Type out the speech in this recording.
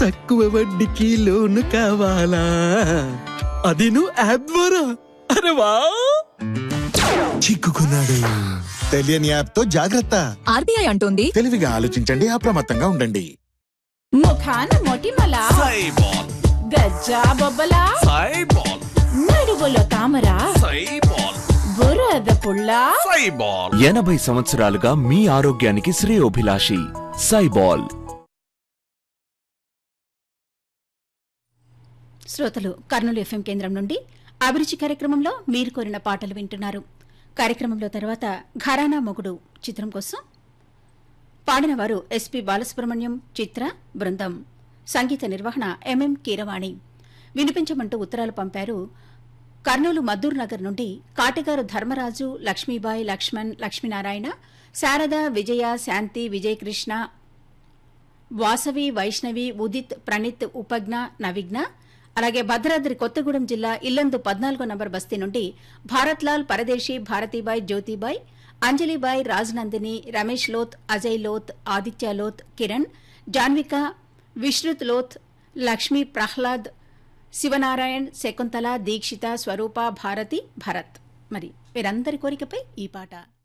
తక్కువ వడ్డీకి లోను కావాలా అది నువ్వు యాప్ ద్వారా అరే వా చిక్కుకున్నాడు తెలియని యాప్ తో జాగ్రత్త ఆర్బీఐ అంటోంది తెలివిగా ఆలోచించండి అప్రమత్తంగా ఉండండి ముఖాన మొటిమల సైబాల్ గజ్జా బొబ్బల సైబాల్ నడువులో తామర సైబాల్ బురద పుల్ల సైబాల్ ఎనభై సంవత్సరాలుగా మీ ఆరోగ్యానికి శ్రేయోభిలాషి సైబాల్ శ్రోతలు కర్నూలు ఎఫ్ఎం కేంద్రం నుండి అభిరుచి కార్యక్రమంలో మీరు కోరిన పాటలు వింటున్నారు కార్యక్రమంలో తర్వాత ఘరానా మొగుడు చిత్రం కోసం పాడిన వారు ఎస్పి బాలసుబ్రహ్మణ్యం చిత్ర బృందం సంగీత నిర్వహణ ఎంఎం కీరవాణి వినిపించమంటూ ఉత్తరాలు పంపారు కర్నూలు మద్దూర్ నగర్ నుండి కాటిగారు ధర్మరాజు లక్ష్మీబాయి లక్ష్మణ్ లక్ష్మీనారాయణ శారద విజయ శాంతి విజయకృష్ణ వాసవి వైష్ణవి ఉదిత్ ప్రణీత్ ఉపజ్ఞ నవిజ్ఞ అలాగే భద్రాద్రి కొత్తగూడెం జిల్లా ఇల్లందు పద్నాలుగో నంబర్ బస్తీ నుండి భారత్లాల్ పరదేశీ భారతీబాయ్ జ్యోతిబాయ్ అంజలిబాయ్ రాజ్నందిని రమేష్ లోత్ అజయ్ లోత్ ఆదిత్య లోత్ కిరణ్ జాన్విక విశ్రుత్ లోత్ లక్ష్మీ ప్రహ్లాద్ శివనారాయణ్ శకుంతల దీక్షిత స్వరూప భారతి భరత్ మరి వీరందరి కోరికపై ఈ పాట